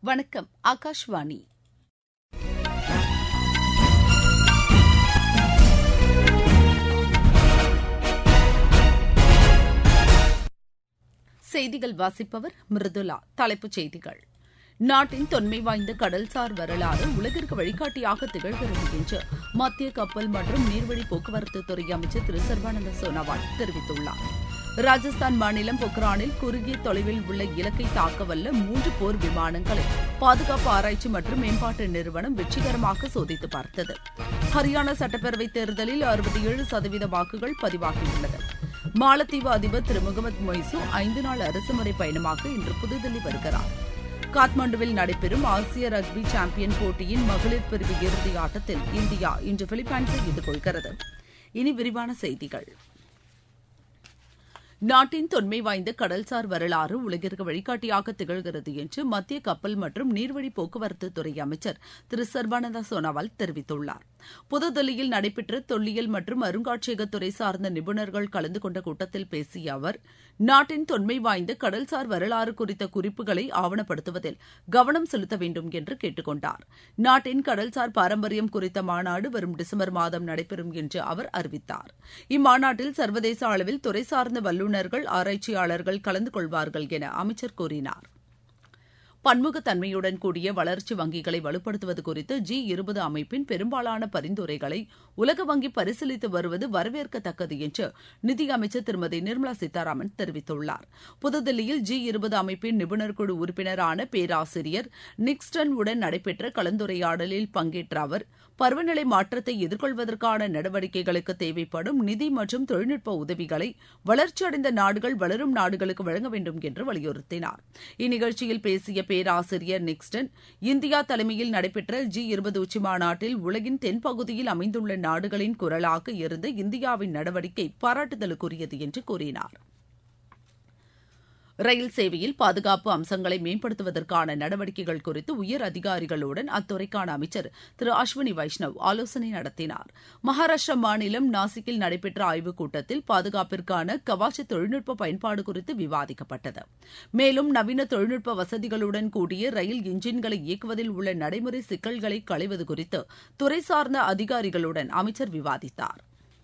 வணக்கம் ஆகாஷ்வாணி செய்திகள் வாசிப்பவர் மிருதுலா தலைப்புச் செய்திகள் நாட்டின் தொன்மை வாய்ந்த கடல்சார் வரலாறு உலகிற்கு வழிகாட்டியாக திகழ்கிறது என்று மத்திய கப்பல் மற்றும் நீர்வழி போக்குவரத்து துறை அமைச்சர் திரு சர்பானந்த சோனோவால் தெரிவித்துள்ளார் ராஜஸ்தான் மாநிலம் பொக்ரானில் குறுகிய தொலைவில் உள்ள இலக்கை தாக்கவல்ல மூன்று போர் விமானங்களை பாதுகாப்பு ஆராய்ச்சி மற்றும் மேம்பாட்டு நிறுவனம் வெற்றிகரமாக சோதித்து பார்த்தது ஹரியானா சட்டப்பேரவைத் தேர்தலில் அறுபத்தி ஏழு சதவீத வாக்குகள் பதிவாகியுள்ளது மாலத்தீவு அதிபர் திரு முகமது மொய்சு ஐந்து நாள் அரசுமுறை பயணமாக இன்று புதுதில்லி வருகிறார் காத்மாண்டுவில் நடைபெறும் ஆசிய ரக்பி சாம்பியன் போட்டியின் மகளிர் பிரிவு இறுதி ஆட்டத்தில் இந்தியா இன்று பிலிப்பைன்ஸை எதிர்கொள்கிறது இனி விரிவான செய்திகள் நாட்டின் தொன்மை வாய்ந்த கடல்சார் வரலாறு உலகிற்கு வழிகாட்டியாக திகழ்கிறது என்று மத்திய கப்பல் மற்றும் நீர்வழி போக்குவரத்து துறை அமைச்சர் திரு சர்பானந்தா சோனோவால் தெரிவித்துள்ளார் புதுதில்லியில் நடைபெற்ற தொல்லியல் மற்றும் அருங்காட்சியகத்துறை சார்ந்த நிபுணர்கள் கலந்து கொண்ட கூட்டத்தில் பேசிய அவர் நாட்டின் தொன்மை வாய்ந்த கடல்சார் வரலாறு குறித்த குறிப்புகளை ஆவணப்படுத்துவதில் கவனம் செலுத்த வேண்டும் என்று கேட்டுக் கொண்டார் நாட்டின் கடல்சார் பாரம்பரியம் குறித்த மாநாடு வரும் டிசம்பர் மாதம் நடைபெறும் என்று அவர் அறிவித்தார் இம்மாநாட்டில் சர்வதேச அளவில் துறை சார்ந்த வல்லுநர்கள் ஆராய்ச்சியாளர்கள் கலந்து கொள்வார்கள் என அமைச்சர் கூறினார் பன்முகத்தன்மையுடன் கூடிய வளர்ச்சி வங்கிகளை வலுப்படுத்துவது குறித்து ஜி இருபது அமைப்பின் பெரும்பாலான பரிந்துரைகளை உலக வங்கி பரிசீலித்து வருவது வரவேற்கத்தக்கது என்று நிதியமைச்சர் திருமதி நிர்மலா சீதாராமன் தெரிவித்துள்ளார் புதுதில்லியில் ஜி இருபது அமைப்பின் நிபுணர் குழு உறுப்பினரான பேராசிரியர் நிக்ஸ்டன் உடன் நடைபெற்ற கலந்துரையாடலில் பங்கேற்ற அவர் பருவநிலை மாற்றத்தை எதிர்கொள்வதற்கான நடவடிக்கைகளுக்கு தேவைப்படும் நிதி மற்றும் தொழில்நுட்ப உதவிகளை வளர்ச்சியடைந்த நாடுகள் வளரும் நாடுகளுக்கு வழங்க வேண்டும் என்று வலியுறுத்தினார் இந்நிகழ்ச்சியில் பேசிய பேராசிரியர் நிக்ஸ்டன் இந்தியா தலைமையில் நடைபெற்ற ஜி இருபது உச்சி மாநாட்டில் உலகின் தென்பகுதியில் அமைந்துள்ள நாடுகளின் குரலாக இருந்த இந்தியாவின் நடவடிக்கை பாராட்டுதலுக்குரியது என்று கூறினார் ரயில் சேவையில் பாதுகாப்பு அம்சங்களை மேம்படுத்துவதற்கான நடவடிக்கைகள் குறித்து உயர் அதிகாரிகளுடன் அத்துறைக்கான அமைச்சர் திரு அஸ்வினி வைஷ்ணவ் ஆலோசனை நடத்தினார் மகாராஷ்டிரா மாநிலம் நாசிக்கில் நடைபெற்ற ஆய்வுக் கூட்டத்தில் பாதுகாப்பிற்கான கவாச்சி தொழில்நுட்ப பயன்பாடு குறித்து விவாதிக்கப்பட்டது மேலும் நவீன தொழில்நுட்ப வசதிகளுடன் கூடிய ரயில் இன்ஜின்களை இயக்குவதில் உள்ள நடைமுறை சிக்கல்களை களைவது குறித்து துறை சார்ந்த அதிகாரிகளுடன் அமைச்சர் விவாதித்தார்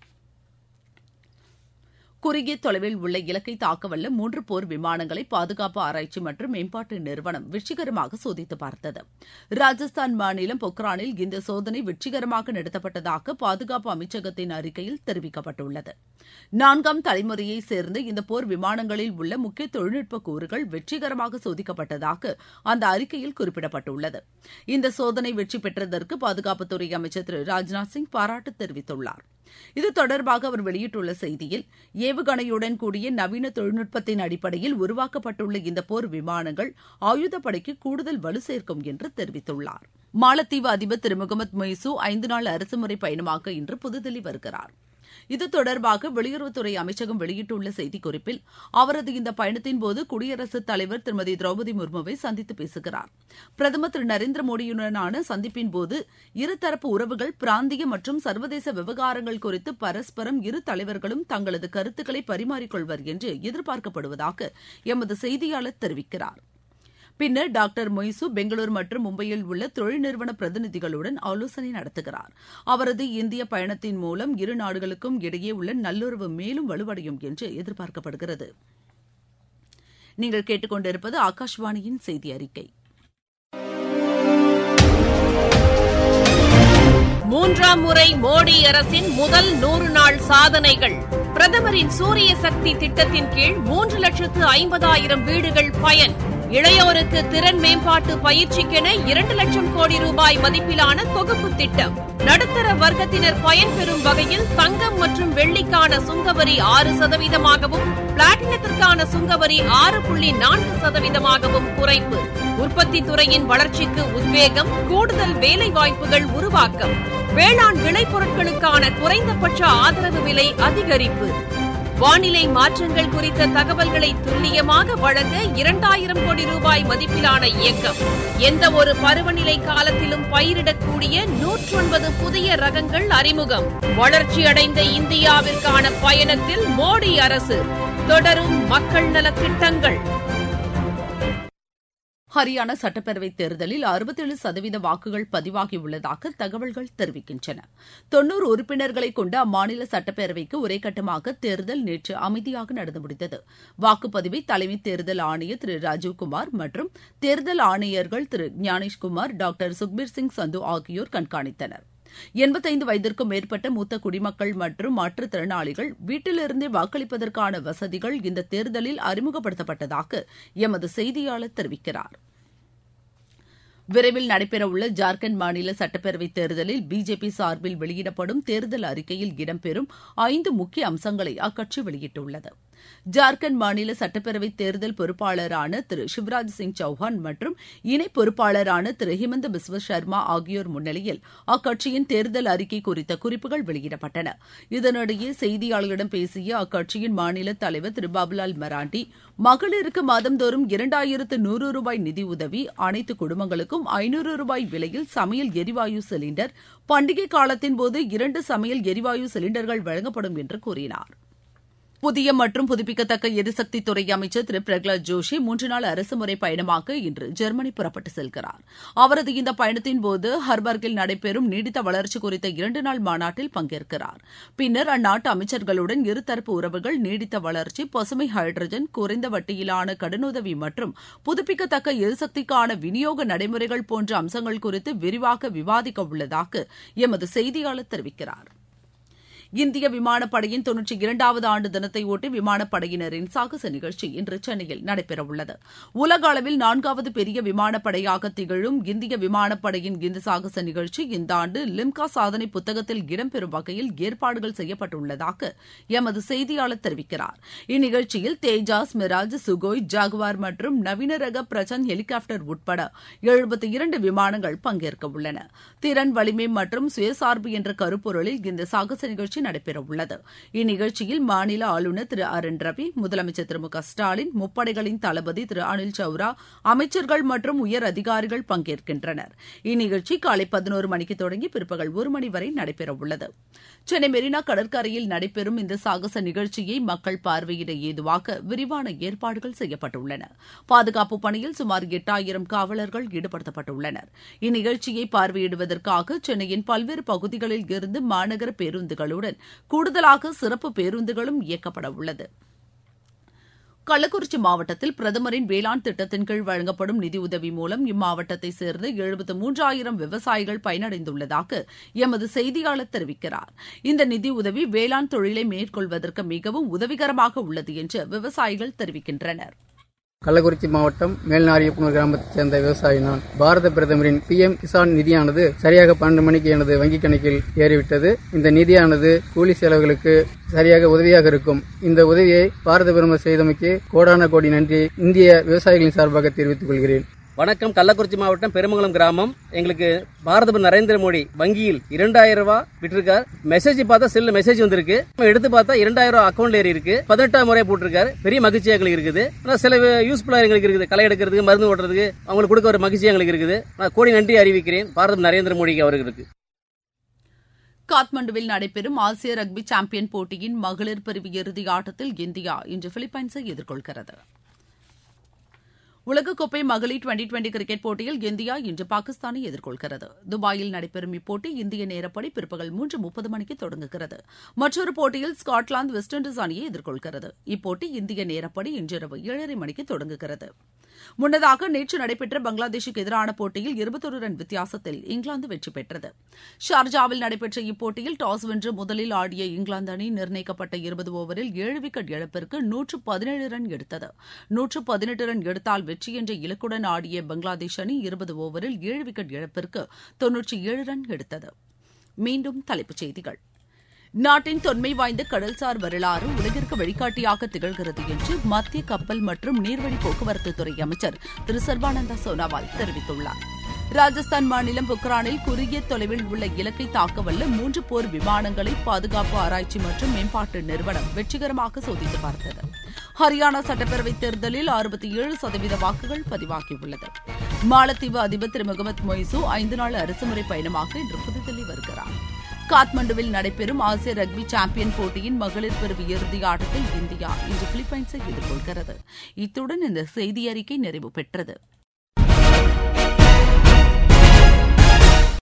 குறுகிய தொலைவில் உள்ள இலக்கை தாக்கவல்ல மூன்று போர் விமானங்களை பாதுகாப்பு ஆராய்ச்சி மற்றும் மேம்பாட்டு நிறுவனம் வெற்றிகரமாக சோதித்து பார்த்தது ராஜஸ்தான் மாநிலம் பொக்ரானில் இந்த சோதனை வெற்றிகரமாக நடத்தப்பட்டதாக பாதுகாப்பு அமைச்சகத்தின் அறிக்கையில் தெரிவிக்கப்பட்டுள்ளது நான்காம் தலைமுறையை சேர்ந்த இந்த போர் விமானங்களில் உள்ள முக்கிய தொழில்நுட்ப கூறுகள் வெற்றிகரமாக சோதிக்கப்பட்டதாக அந்த அறிக்கையில் குறிப்பிடப்பட்டுள்ளது இந்த சோதனை வெற்றி பெற்றதற்கு பாதுகாப்புத்துறை அமைச்சர் திரு ராஜ்நாத் சிங் பாராட்டு தெரிவித்துள்ளார் இது தொடர்பாக அவர் வெளியிட்டுள்ள செய்தியில் ஏவுகணையுடன் கூடிய நவீன தொழில்நுட்பத்தின் அடிப்படையில் உருவாக்கப்பட்டுள்ள இந்த போர் விமானங்கள் ஆயுதப்படைக்கு கூடுதல் வலு சேர்க்கும் என்று தெரிவித்துள்ளார் மாலத்தீவு அதிபர் திரு முகமது மொய்சு ஐந்து நாள் அரசுமுறை பயணமாக இன்று புதுதில்லி வருகிறார் இது தொடர்பாக வெளியுறவுத்துறை அமைச்சகம் வெளியிட்டுள்ள செய்திக்குறிப்பில் அவரது இந்த பயணத்தின்போது குடியரசுத் தலைவர் திருமதி திரௌபதி முர்முவை சந்தித்து பேசுகிறார் பிரதமர் திரு நரேந்திர மோடியுடனான சந்திப்பின்போது இருதரப்பு உறவுகள் பிராந்திய மற்றும் சர்வதேச விவகாரங்கள் குறித்து பரஸ்பரம் இரு தலைவர்களும் தங்களது கருத்துக்களை பரிமாறிக்கொள்வர் என்று எதிர்பார்க்கப்படுவதாக எமது செய்தியாளர் தெரிவிக்கிறார் பின்னர் டாக்டர் மொய்சு பெங்களூரு மற்றும் மும்பையில் உள்ள தொழில் நிறுவன பிரதிநிதிகளுடன் ஆலோசனை நடத்துகிறார் அவரது இந்திய பயணத்தின் மூலம் இரு நாடுகளுக்கும் இடையே உள்ள நல்லுறவு மேலும் வலுவடையும் என்று எதிர்பார்க்கப்படுகிறது நீங்கள் கேட்டுக்கொண்டிருப்பது ஆகாஷ்வாணியின் செய்தி அறிக்கை மூன்றாம் முறை மோடி அரசின் முதல் நூறு நாள் சாதனைகள் பிரதமரின் சூரிய சக்தி திட்டத்தின் கீழ் மூன்று லட்சத்து ஐம்பதாயிரம் வீடுகள் பயன் இளையோருக்கு திறன் மேம்பாட்டு பயிற்சிக்கென இரண்டு லட்சம் கோடி ரூபாய் மதிப்பிலான தொகுப்பு திட்டம் நடுத்தர வர்க்கத்தினர் பயன்பெறும் வகையில் தங்கம் மற்றும் வெள்ளிக்கான சுங்கவரி ஆறு சதவீதமாகவும் பிளாட்டினத்திற்கான சுங்கவரி ஆறு புள்ளி நான்கு சதவீதமாகவும் குறைப்பு உற்பத்தி துறையின் வளர்ச்சிக்கு உத்வேகம் கூடுதல் வேலை வாய்ப்புகள் உருவாக்கம் வேளாண் விளைபொருட்களுக்கான குறைந்தபட்ச ஆதரவு விலை அதிகரிப்பு வானிலை மாற்றங்கள் குறித்த தகவல்களை துல்லியமாக வழங்க இரண்டாயிரம் கோடி ரூபாய் மதிப்பிலான இயக்கம் எந்த ஒரு பருவநிலை காலத்திலும் பயிரிடக்கூடிய நூற்றொன்பது புதிய ரகங்கள் அறிமுகம் வளர்ச்சியடைந்த இந்தியாவிற்கான பயணத்தில் மோடி அரசு தொடரும் மக்கள் நலத் திட்டங்கள் ஹரியானா சட்டப்பேரவைத் தேர்தலில் அறுபத்தேழு சதவீத வாக்குகள் பதிவாகியுள்ளதாக தகவல்கள் தெரிவிக்கின்றன தொன்னூறு உறுப்பினர்களை கொண்ட அம்மாநில சட்டப்பேரவைக்கு ஒரே கட்டமாக தேர்தல் நேற்று அமைதியாக நடந்து முடிந்தது வாக்குப்பதிவை தலைமை தேர்தல் ஆணையர் திரு ராஜீவ்குமார் மற்றும் தேர்தல் ஆணையர்கள் திரு ஞானேஷ்குமார் டாக்டர் சுக்பீர் சிங் சந்து ஆகியோர் கண்காணித்தனர் எண்பத்தைந்து வயதிற்கும் மேற்பட்ட மூத்த குடிமக்கள் மற்றும் மாற்றுத்திறனாளிகள் வீட்டிலிருந்தே வாக்களிப்பதற்கான வசதிகள் இந்த தேர்தலில் அறிமுகப்படுத்தப்பட்டதாக எமது செய்தியாளர் தெரிவிக்கிறார் விரைவில் நடைபெறவுள்ள ஜார்க்கண்ட் மாநில சட்டப்பேரவைத் தேர்தலில் பிஜேபி சார்பில் வெளியிடப்படும் தேர்தல் அறிக்கையில் இடம்பெறும் ஐந்து முக்கிய அம்சங்களை அக்கட்சி வெளியிட்டுள்ளது ஜார்க்கண்ட் மாநில சட்டப்பேரவை தேர்தல் பொறுப்பாளரான திரு சிவராஜ் சிங் சௌஹான் மற்றும் இணை பொறுப்பாளரான திரு ஹிமந்த பிஸ்வ சர்மா ஆகியோர் முன்னிலையில் அக்கட்சியின் தேர்தல் அறிக்கை குறித்த குறிப்புகள் வெளியிடப்பட்டன இதனிடையே செய்தியாளர்களிடம் பேசிய அக்கட்சியின் மாநில தலைவர் திரு பாபுலால் மராண்டி மகளிருக்கு மாதந்தோறும் இரண்டாயிரத்து நூறு ரூபாய் நிதியுதவி அனைத்து குடும்பங்களுக்கும் ஐநூறு ரூபாய் விலையில் சமையல் எரிவாயு சிலிண்டர் பண்டிகை காலத்தின் போது இரண்டு சமையல் எரிவாயு சிலிண்டர்கள் வழங்கப்படும் என்று கூறினார் புதிய மற்றும் புதுப்பிக்கத்தக்க எரிசக்தி துறை அமைச்சர் திரு பிரகலாத் ஜோஷி மூன்று நாள் அரசுமுறை பயணமாக இன்று ஜெர்மனி புறப்பட்டு செல்கிறார் அவரது இந்த பயணத்தின் போது ஹர்பர்கில் நடைபெறும் நீடித்த வளர்ச்சி குறித்த இரண்டு நாள் மாநாட்டில் பங்கேற்கிறார் பின்னர் அந்நாட்டு அமைச்சர்களுடன் இருதரப்பு உறவுகள் நீடித்த வளர்ச்சி பசுமை ஹைட்ரஜன் குறைந்த வட்டியிலான கடனுதவி மற்றும் புதுப்பிக்கத்தக்க எரிசக்திக்கான விநியோக நடைமுறைகள் போன்ற அம்சங்கள் குறித்து விரிவாக விவாதிக்க உள்ளதாக எமது செய்தியாளர் தெரிவிக்கிறார் இந்திய விமானப்படையின் தொன்னூற்றி இரண்டாவது ஆண்டு தினத்தையொட்டி விமானப்படையினரின் சாகச நிகழ்ச்சி இன்று சென்னையில் நடைபெறவுள்ளது உலக அளவில் நான்காவது பெரிய விமானப்படையாக திகழும் இந்திய விமானப்படையின் இந்த சாகச நிகழ்ச்சி இந்த ஆண்டு லிம்கா சாதனை புத்தகத்தில் இடம்பெறும் வகையில் ஏற்பாடுகள் செய்யப்பட்டுள்ளதாக எமது செய்தியாளர் தெரிவிக்கிறார் இந்நிகழ்ச்சியில் தேஜாஸ் மிராஜ் சுகோய் ஜாகுவார் மற்றும் நவீன ரக பிரச்சன் ஹெலிகாப்டர் உட்பட எழுபத்தி இரண்டு விமானங்கள் பங்கேற்க உள்ளன திறன் வலிமை மற்றும் சுயசார்பு என்ற கருப்பொருளில் இந்த சாகச நிகழ்ச்சி நடைபெறவுள்ளது இந்நிகழ்ச்சியில் மாநில ஆளுநர் திரு ஆர் என் ரவி முதலமைச்சர் திரு மு க ஸ்டாலின் முப்படைகளின் தளபதி திரு அனில் சௌரா அமைச்சர்கள் மற்றும் உயர் அதிகாரிகள் பங்கேற்கின்றனர் இந்நிகழ்ச்சி காலை பதினோரு மணிக்கு தொடங்கி பிற்பகல் ஒரு மணி வரை நடைபெறவுள்ளது சென்னை மெரினா கடற்கரையில் நடைபெறும் இந்த சாகச நிகழ்ச்சியை மக்கள் பார்வையிட ஏதுவாக விரிவான ஏற்பாடுகள் செய்யப்பட்டுள்ளன பாதுகாப்பு பணியில் சுமார் எட்டாயிரம் காவலர்கள் ஈடுபடுத்தப்பட்டுள்ளனர் இந்நிகழ்ச்சியை பார்வையிடுவதற்காக சென்னையின் பல்வேறு பகுதிகளில் இருந்து மாநகர பேருந்துகளுடன் கூடுதலாக சிறப்பு பேருந்துகளும் இயக்கப்பட உள்ளது கள்ளக்குறிச்சி மாவட்டத்தில் பிரதமரின் வேளாண் திட்டத்தின் கீழ் வழங்கப்படும் நிதியுதவி மூலம் இம்மாவட்டத்தைச் சேர்ந்த எழுபத்து மூன்றாயிரம் விவசாயிகள் பயனடைந்துள்ளதாக எமது செய்தியாளர் தெரிவிக்கிறார் இந்த நிதியுதவி வேளாண் தொழிலை மேற்கொள்வதற்கு மிகவும் உதவிகரமாக உள்ளது என்று விவசாயிகள் தெரிவிக்கின்றனர் கள்ளக்குறிச்சி மாவட்டம் மேல்நாரியப்பனூர் கிராமத்தைச் சேர்ந்த விவசாயி நான் பாரத பிரதமரின் பி எம் கிசான் நிதியானது சரியாக பன்னெண்டு மணிக்கு எனது வங்கிக் கணக்கில் ஏறிவிட்டது இந்த நிதியானது கூலி செலவுகளுக்கு சரியாக உதவியாக இருக்கும் இந்த உதவியை பாரத பிரதமர் செய்தமைக்கு கோடான கோடி நன்றி இந்திய விவசாயிகளின் சார்பாக தெரிவித்துக் கொள்கிறேன் வணக்கம் கள்ளக்குறிச்சி மாவட்டம் பெருமங்கலம் கிராமம் எங்களுக்கு பாரத பிரதமர் நரேந்திர மோடி வங்கியில் இரண்டாயிரம் ரூபாய் விட்டிருக்கார் மெசேஜ் பார்த்தா செல்ல மெசேஜ் வந்திருக்கு எடுத்து பார்த்தா இரண்டாயிரம் ரூபாய் அக்கௌண்ட்ல ஏறி இருக்கு பதினெட்டாம் முறை போட்டிருக்காரு பெரிய மகிழ்ச்சி எங்களுக்கு இருக்குது ஆனா சில யூஸ்ஃபுல்லா எங்களுக்கு இருக்குது களை எடுக்கிறதுக்கு மருந்து ஓட்டுறதுக்கு அவங்களுக்கு கொடுக்க ஒரு மகிழ்ச்சி எங்களுக்கு இருக்குது நான் கோடி நன்றி அறிவிக்கிறேன் பாரத நரேந்திர மோடிக்கு அவர்களுக்கு காத்மண்டுவில் நடைபெறும் ஆசிய ரக்பி சாம்பியன் போட்டியின் மகளிர் பிரிவு இறுதி ஆட்டத்தில் இந்தியா இன்று பிலிப்பைன்ஸை எதிர்கொள்கிறது உலகக்கோப்பை மகளிர் டுவெண்டி டுவெண்டி கிரிக்கெட் போட்டியில் இந்தியா இன்று பாகிஸ்தானை எதிர்கொள்கிறது துபாயில் நடைபெறும் இப்போட்டி இந்திய நேரப்படி பிற்பகல் மூன்று முப்பது மணிக்கு தொடங்குகிறது மற்றொரு போட்டியில் ஸ்காட்லாந்து வெஸ்ட் இண்டீஸ் அணியை எதிர்கொள்கிறது இப்போட்டி இந்திய நேரப்படி இன்றிரவு ஏழரை மணிக்கு தொடங்குகிறது முன்னதாக நேற்று நடைபெற்ற பங்களாதேஷுக்கு எதிரான போட்டியில் இருபத்தொரு ரன் வித்தியாசத்தில் இங்கிலாந்து வெற்றி பெற்றது ஷார்ஜாவில் நடைபெற்ற இப்போட்டியில் டாஸ் வென்று முதலில் ஆடிய இங்கிலாந்து அணி நிர்ணயிக்கப்பட்ட இருபது ஓவரில் ஏழு விக்கெட் இழப்பிற்கு நூற்று பதினேழு ரன் எடுத்தது நூற்று பதினெட்டு ரன் எடுத்தால் வெற்றி என்ற இலக்குடன் ஆடிய பங்களாதேஷ் அணி இருபது ஓவரில் ஏழு விக்கெட் இழப்பிற்கு தொன்னூற்றி ஏழு ரன் எடுத்தது மீண்டும் தலைப்புச் செய்திகள் நாட்டின் தொன்மை வாய்ந்த கடல்சார் வரலாறு உலகிற்கு வழிகாட்டியாக திகழ்கிறது என்று மத்திய கப்பல் மற்றும் நீர்வழி போக்குவரத்து துறை அமைச்சர் திரு சர்பானந்தா சோனாவால் தெரிவித்துள்ளார் ராஜஸ்தான் மாநிலம் பொக்ரானில் குறுகிய தொலைவில் உள்ள இலக்கை தாக்கவல்ல மூன்று போர் விமானங்களை பாதுகாப்பு ஆராய்ச்சி மற்றும் மேம்பாட்டு நிறுவனம் வெற்றிகரமாக சோதித்து பார்த்தது ஹரியானா சட்டப்பேரவைத் தேர்தலில் அறுபத்தி ஏழு சதவீத வாக்குகள் பதிவாகியுள்ளது மாலத்தீவு அதிபர் திரு முகமது மொய்சு ஐந்து நாள் அரசுமுறை பயணமாக இன்று புதுதில்லி வருகிறார் காத்மண்டுவில் நடைபெறும் ஆசிய ரக்பி சாம்பியன் போட்டியின் மகளிர் பிரிவு இறுதி ஆட்டத்தில் இந்தியா இன்று பிலிப்பைன்ஸை எதிர்கொள்கிறது இத்துடன் இந்த செய்தி அறிக்கை நிறைவு பெற்றது